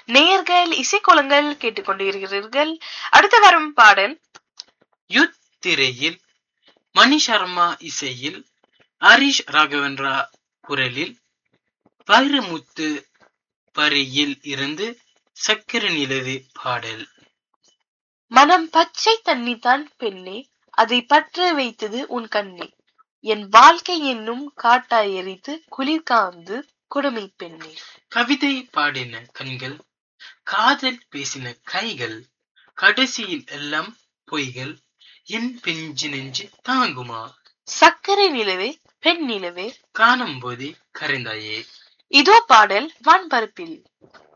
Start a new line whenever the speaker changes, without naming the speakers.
நேயர்கள் இசைக்கோலங்கள் கேட்டுக்கொண்டிருக்கிறீர்கள் அடுத்து வரும் பாடல்
யுத் திரையில் மணி சர்மா இசையில் ஹரிஷ் ராகவேந்திரா குரலில் வைரமுத்து வரியில் இருந்து சக்கர நிலவு பாடல்
மனம் பச்சை தண்ணி தான் பெண்ணே அதை பற்ற வைத்தது உன் கண்ணே என் வாழ்க்கை என்னும் காட்டாய் எரித்து குளிர் காந்து கொடுமை பெண்ணே
கவிதை பாடின கண்கள் காதல் பேசின கைகள் கடைசியில் எல்லாம் பொய்கள் என் பிஞ்சு நெஞ்சு தாங்குமா
சர்க்கரை நிலவே பெண் நிலவே
காணும் போதே கரைந்தாயே
இதோ பாடல் வான்பரப்பில்